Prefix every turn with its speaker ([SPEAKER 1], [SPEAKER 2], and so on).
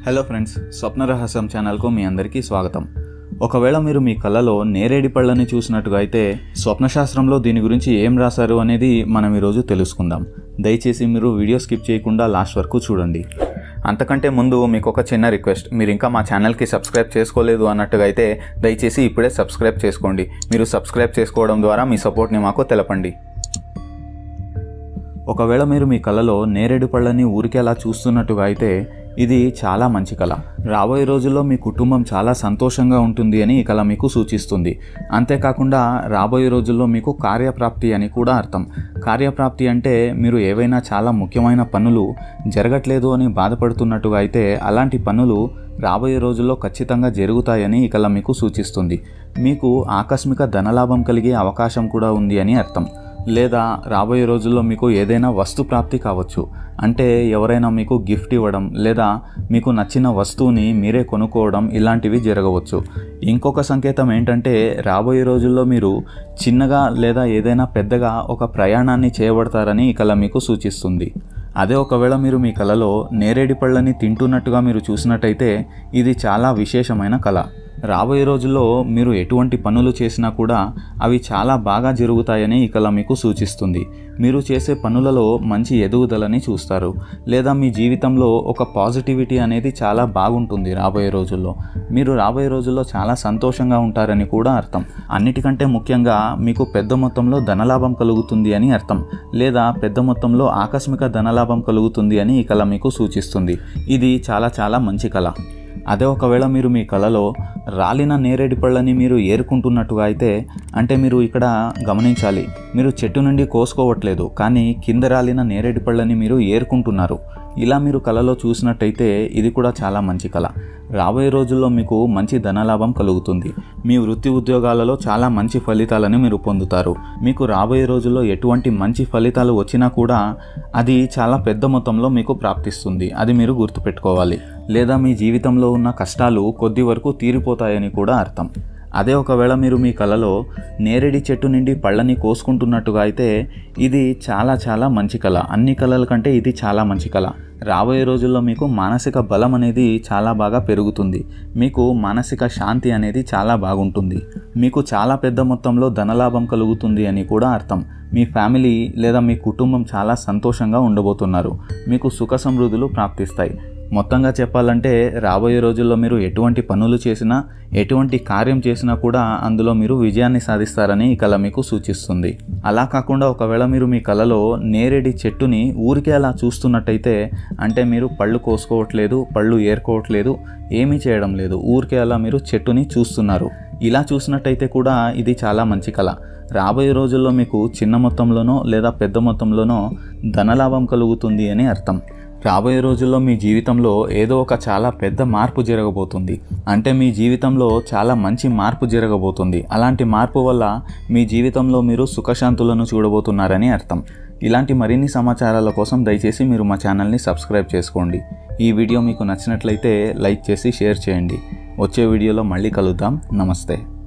[SPEAKER 1] hello friends స్వప్న రహస్యం ఛానల్కు మీ అందరికీ స్వాగతం ఒకవేళ మీరు మీ కళ్ళలో నేరేడి పళ్ళని చూసినట్టుగా అయితే స్వప్నశాస్త్రంలో దీని గురించి ఏం రాశారు అనేది మనం ఈరోజు తెలుసుకుందాం దయచేసి మీరు వీడియో స్కిప్ చేయకుండా లాస్ట్ వరకు చూడండి అంతకంటే ముందు మీకు ఒక చిన్న రిక్వెస్ట్ మీరు ఇంకా మా ఛానల్కి సబ్స్క్రైబ్ చేసుకోలేదు అన్నట్టుగా అయితే దయచేసి ఇప్పుడే సబ్స్క్రైబ్ చేసుకోండి మీరు సబ్స్క్రైబ్ చేసుకోవడం ద్వారా మీ సపోర్ట్ని మాకు తెలపండి ఒకవేళ మీరు మీ కళలో నేరేడు పళ్ళని ఊరికే అలా చూస్తున్నట్టుగా అయితే ఇది చాలా మంచి కళ రాబోయే రోజుల్లో మీ కుటుంబం చాలా సంతోషంగా ఉంటుంది అని ఈ కళ మీకు సూచిస్తుంది అంతేకాకుండా రాబోయే రోజుల్లో మీకు కార్యప్రాప్తి అని కూడా అర్థం కార్యప్రాప్తి అంటే మీరు ఏవైనా చాలా ముఖ్యమైన పనులు జరగట్లేదు అని బాధపడుతున్నట్టుగా అయితే అలాంటి పనులు రాబోయే రోజుల్లో ఖచ్చితంగా జరుగుతాయని ఈ కళ మీకు సూచిస్తుంది మీకు ఆకస్మిక ధనలాభం కలిగే అవకాశం కూడా ఉంది అని అర్థం లేదా రాబోయే రోజుల్లో మీకు ఏదైనా వస్తు ప్రాప్తి కావచ్చు అంటే ఎవరైనా మీకు గిఫ్ట్ ఇవ్వడం లేదా మీకు నచ్చిన వస్తువుని మీరే కొనుక్కోవడం ఇలాంటివి జరగవచ్చు ఇంకొక సంకేతం ఏంటంటే రాబోయే రోజుల్లో మీరు చిన్నగా లేదా ఏదైనా పెద్దగా ఒక ప్రయాణాన్ని చేయబడతారని ఈ కళ మీకు సూచిస్తుంది అదే ఒకవేళ మీరు మీ కళలో నేరేడి పళ్ళని తింటున్నట్టుగా మీరు చూసినట్టయితే ఇది చాలా విశేషమైన కళ రాబోయే రోజుల్లో మీరు ఎటువంటి పనులు చేసినా కూడా అవి చాలా బాగా జరుగుతాయని ఈ కళ మీకు సూచిస్తుంది మీరు చేసే పనులలో మంచి ఎదుగుదలని చూస్తారు లేదా మీ జీవితంలో ఒక పాజిటివిటీ అనేది చాలా బాగుంటుంది రాబోయే రోజుల్లో మీరు రాబోయే రోజుల్లో చాలా సంతోషంగా ఉంటారని కూడా అర్థం అన్నిటికంటే ముఖ్యంగా మీకు పెద్ద మొత్తంలో ధనలాభం కలుగుతుంది అని అర్థం లేదా పెద్ద మొత్తంలో ఆకస్మిక ధనలాభం కలుగుతుంది అని ఈ కళ మీకు సూచిస్తుంది ఇది చాలా చాలా మంచి కళ అదే ఒకవేళ మీరు మీ కళలో రాలిన నేరేడి పళ్ళని మీరు ఏరుకుంటున్నట్టుగా అయితే అంటే మీరు ఇక్కడ గమనించాలి మీరు చెట్టు నుండి కోసుకోవట్లేదు కానీ కింద రాలిన నేరేడి పళ్ళని మీరు ఏరుకుంటున్నారు ఇలా మీరు కళలో చూసినట్టయితే ఇది కూడా చాలా మంచి కళ రాబోయే రోజుల్లో మీకు మంచి ధనలాభం కలుగుతుంది మీ వృత్తి ఉద్యోగాలలో చాలా మంచి ఫలితాలని మీరు పొందుతారు మీకు రాబోయే రోజుల్లో ఎటువంటి మంచి ఫలితాలు వచ్చినా కూడా అది చాలా పెద్ద మొత్తంలో మీకు ప్రాప్తిస్తుంది అది మీరు గుర్తుపెట్టుకోవాలి లేదా మీ జీవితంలో ఉన్న కష్టాలు కొద్ది వరకు తీరిపోతాయని కూడా అర్థం అదే ఒకవేళ మీరు మీ కళలో నేరేడి చెట్టు నుండి పళ్ళని కోసుకుంటున్నట్టుగా అయితే ఇది చాలా చాలా మంచి కళ అన్ని కళల కంటే ఇది చాలా మంచి కళ రాబోయే రోజుల్లో మీకు మానసిక బలం అనేది చాలా బాగా పెరుగుతుంది మీకు మానసిక శాంతి అనేది చాలా బాగుంటుంది మీకు చాలా పెద్ద మొత్తంలో ధనలాభం కలుగుతుంది అని కూడా అర్థం మీ ఫ్యామిలీ లేదా మీ కుటుంబం చాలా సంతోషంగా ఉండబోతున్నారు మీకు సుఖ సమృద్ధులు ప్రాప్తిస్తాయి మొత్తంగా చెప్పాలంటే రాబోయే రోజుల్లో మీరు ఎటువంటి పనులు చేసినా ఎటువంటి కార్యం చేసినా కూడా అందులో మీరు విజయాన్ని సాధిస్తారని ఈ కళ మీకు సూచిస్తుంది అలా కాకుండా ఒకవేళ మీరు మీ కళలో నేరేడి చెట్టుని ఊరికే అలా చూస్తున్నట్టయితే అంటే మీరు పళ్ళు కోసుకోవట్లేదు పళ్ళు ఏరుకోవట్లేదు ఏమీ చేయడం లేదు ఊరికే అలా మీరు చెట్టుని చూస్తున్నారు ఇలా చూసినట్టయితే కూడా ఇది చాలా మంచి కళ రాబోయే రోజుల్లో మీకు చిన్న మొత్తంలోనో లేదా పెద్ద మొత్తంలోనో ధనలాభం కలుగుతుంది అని అర్థం రాబోయే రోజుల్లో మీ జీవితంలో ఏదో ఒక చాలా పెద్ద మార్పు జరగబోతుంది అంటే మీ జీవితంలో చాలా మంచి మార్పు జరగబోతుంది అలాంటి మార్పు వల్ల మీ జీవితంలో మీరు సుఖశాంతులను చూడబోతున్నారని అర్థం ఇలాంటి మరిన్ని సమాచారాల కోసం దయచేసి మీరు మా ఛానల్ని సబ్స్క్రైబ్ చేసుకోండి ఈ వీడియో మీకు నచ్చినట్లయితే లైక్ చేసి షేర్ చేయండి వచ్చే వీడియోలో మళ్ళీ కలుద్దాం నమస్తే